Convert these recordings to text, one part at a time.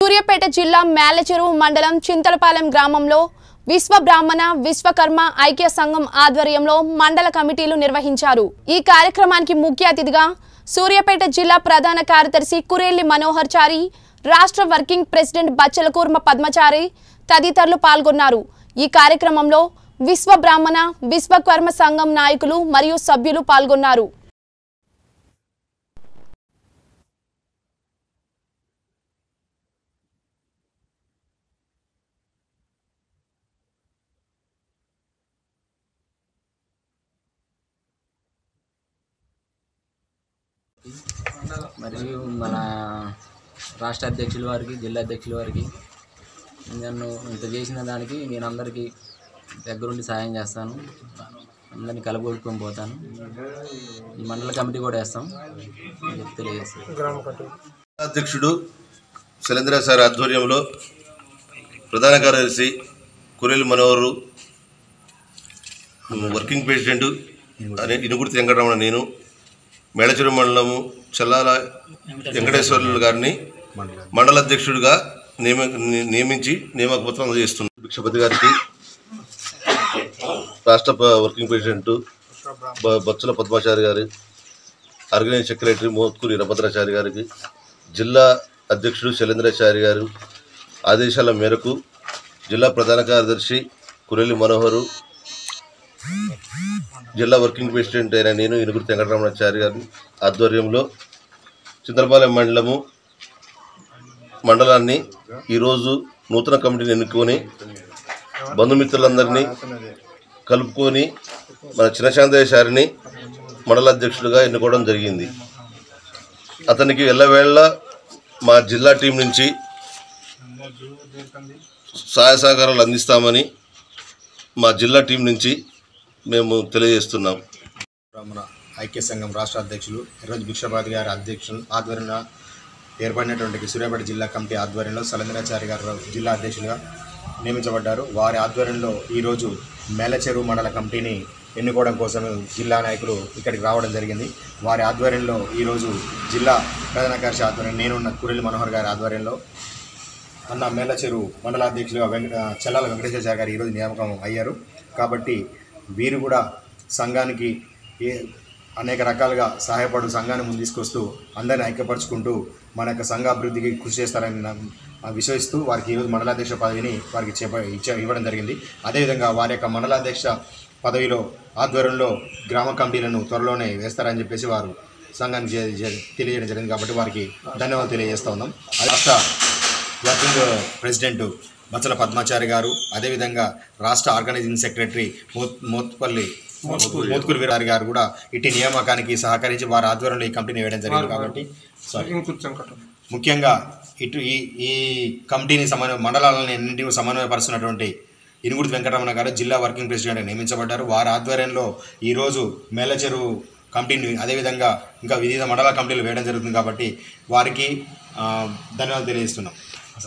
సూర్యాపేట జిల్లా మేలచెరువు మండలం చింతలపాలెం గ్రామంలో విశ్వ బ్రాహ్మణ విశ్వకర్మ ఐక్య సంఘం ఆధ్వర్యంలో మండల కమిటీలు నిర్వహించారు ఈ కార్యక్రమానికి ముఖ్య అతిథిగా సూర్యాపేట జిల్లా ప్రధాన కార్యదర్శి కురేళ్లి మనోహర్ చారి రాష్ట్ర వర్కింగ్ ప్రెసిడెంట్ బచ్చలకూర్మ పద్మచారి తదితరులు పాల్గొన్నారు ఈ కార్యక్రమంలో విశ్వ బ్రాహ్మణ విశ్వకర్మ సంఘం నాయకులు మరియు సభ్యులు పాల్గొన్నారు మరియు మన రాష్ట్ర అధ్యక్షుల వారికి జిల్లా అధ్యక్షుల వారికి నన్ను ఇంత చేసిన దానికి నేను అందరికీ దగ్గరుండి సాయం చేస్తాను అందరినీ కలగొట్టుకొని పోతాను ఈ మండల కమిటీ కూడా వేస్తాం అని చెప్పి తెలియజేస్తాను అధ్యక్షుడు శైలేంద్ర సార్ ఆధ్వర్యంలో ప్రధాన కార్యదర్శి కురేలు మనోహరు వర్కింగ్ ప్రెసిడెంట్ అనే ఇనుగుర్తి వెంకటరమణ నేను మేళచెరు మండలము చల్లాల వెంకటేశ్వర్లు గారిని మండల అధ్యక్షుడిగా నియమ ని- నియమించి నియామక పత్రం అందజేస్తున్నాను భిక్షపతి గారికి రాష్ట్ర ప- వర్కింగ్ ప్రెసిడెంట్ బ- బొత్సల పద్మాచారి గారి ఆర్గనైజ్ సెక్రటరీ మోత్కూరి రభద్రాచారి గారికి జిల్లా అధ్యక్షుడు శైలేంద్రాచారి గారు ఆదేశాల మేరకు జిల్లా ప్రధాన కార్యదర్శి కురెల్లి మనోహరు జిల్లా వర్కింగ్ ప్రెసిడెంట్ అయిన నేను ఇనుగురు వెంకటరమణాచారి గారి ఆధ్వర్యంలో చింతలపాలెం మండలము మండలాన్ని ఈరోజు నూతన కమిటీని ఎన్నుకొని బంధుమిత్రులందరినీ కలుపుకొని మన చిన్నశాంతయ్య సారిని మండల అధ్యక్షుడిగా ఎన్నుకోవడం జరిగింది అతనికి ఎల్లవేళ మా జిల్లా టీం నుంచి సహాయ సహకారాలు అందిస్తామని మా జిల్లా టీం నుంచి మేము తెలియజేస్తున్నాం బ్రాహ్మణ ఐక్య సంఘం రాష్ట్ర అధ్యక్షులు ఈరోజు భిక్షపాతి గారి అధ్యక్షులు ఆధ్వర్యంలో ఏర్పడినటువంటి సూర్యాపేట జిల్లా కమిటీ ఆధ్వర్యంలో సలేంద్రాచారి గారు జిల్లా అధ్యక్షులుగా నియమించబడ్డారు వారి ఆధ్వర్యంలో ఈరోజు మేలచెరువు మండల కమిటీని ఎన్నుకోవడం కోసం జిల్లా నాయకులు ఇక్కడికి రావడం జరిగింది వారి ఆధ్వర్యంలో ఈరోజు జిల్లా ప్రధాన కార్యదర్శి ఆధ్వర్యంలో నేనున్న కురెల్లి మనోహర్ గారి ఆధ్వర్యంలో అన్న మేలచెరు మండలాధ్యక్షులుగా వెంకట చెల్లాల వెంకటేశ్వర గారు ఈరోజు నియామకం అయ్యారు కాబట్టి వీరు కూడా సంఘానికి ఏ అనేక రకాలుగా సహాయపడు సంఘాన్ని ముందు తీసుకొస్తూ అందరిని ఐక్యపరుచుకుంటూ మన యొక్క సంఘ అభివృద్ధికి కృషి చేస్తారని నా- ఆ విశ్వసిస్తూ వారికి ఈరోజు మండలాధ్యక్ష పదవిని వారికి చేప ఇచ్చ ఇవ్వడం జరిగింది అదేవిధంగా వారి యొక్క మండలాధ్యక్ష పదవిలో ఆధ్వర్యంలో గ్రామ కమిటీలను త్వరలోనే వేస్తారని చెప్పేసి వారు సంఘానికి చే- చే- తెలియజేయడం జరిగింది కాబట్టి వారికి ధన్యవాదాలు తెలియజేస్తా ఉన్నాం రాష్ట్ర వర్కింగ్ ప్రెసిడెంట్ బచ్చల పద్మాచారి గారు అదేవిధంగా రాష్ట్ర ఆర్గనైజింగ్ సెక్రటరీ మోత్ మోత్పల్లి మోత్కూరి వీరారి గారు కూడా ఇట్టి నియామకానికి సహకరించి వారి ఆధ్వర్యంలో ఈ కంపెనీ వేయడం జరిగింది కాబట్టి సారీ ముఖ్యంగా ఇటు ఈ ఈ కమిటీని సమన్వయ మండలాలను ఎన్నింటిని సమన్వయపరుస్తున్నటువంటి ఇనుగుడి వెంకటరమణ గారు జిల్లా వర్కింగ్ ప్రెసిడెంట్ నియమించబడ్డారు వారి ఆధ్వర్యంలో ఈరోజు మేలచెరువు కమిటీని అదేవిధంగా ఇంకా వివిధ మండల కమిటీలు వేయడం జరుగుతుంది కాబట్టి వారికి ఆ, ధన్యవాదాలు తెలియజేస్తున్నాం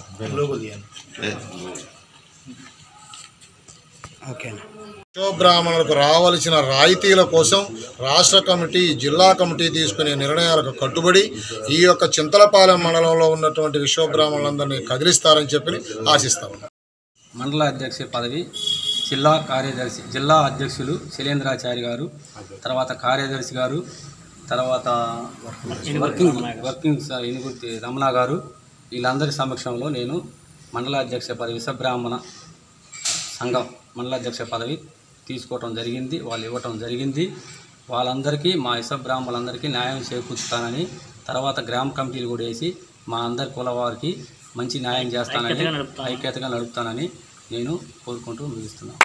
బ్రాహ్మణులకు రావలసిన రాయితీల కోసం రాష్ట్ర కమిటీ జిల్లా కమిటీ తీసుకునే నిర్ణయాలకు కట్టుబడి ఈ యొక్క చింతలపాలెం మండలంలో ఉన్నటువంటి విశ్వబ్రాహ్మణులందరినీ కదిలిస్తారని చెప్పి ఆశిస్తాం మండల అధ్యక్ష పదవి జిల్లా కార్యదర్శి జిల్లా అధ్యక్షులు శైలేంద్రాచారి గారు తర్వాత కార్యదర్శి గారు తర్వాత వర్కింగ్ వర్కింగ్ స- ఇనుగుర్తి రమణ గారు వీళ్ళందరి సమక్షంలో నేను మండల అధ్యక్ష పదవి విశ్వబ్రాహ్మణ సంఘం మండల అధ్యక్ష పదవి తీసుకోవటం జరిగింది వాళ్ళు ఇవ్వటం జరిగింది వాళ్ళందరికీ మా విశ్వబ్రాహ్మణులందరికీ న్యాయం చేకూర్చుతానని తర్వాత గ్రామ కమిటీలు కూడా వేసి మా అందరి కుల వారికి మంచి న్యాయం చేస్తానని ఐక్యతగా నడుపుతానని నేను కోరుకుంటూ ముగిస్తున్నాను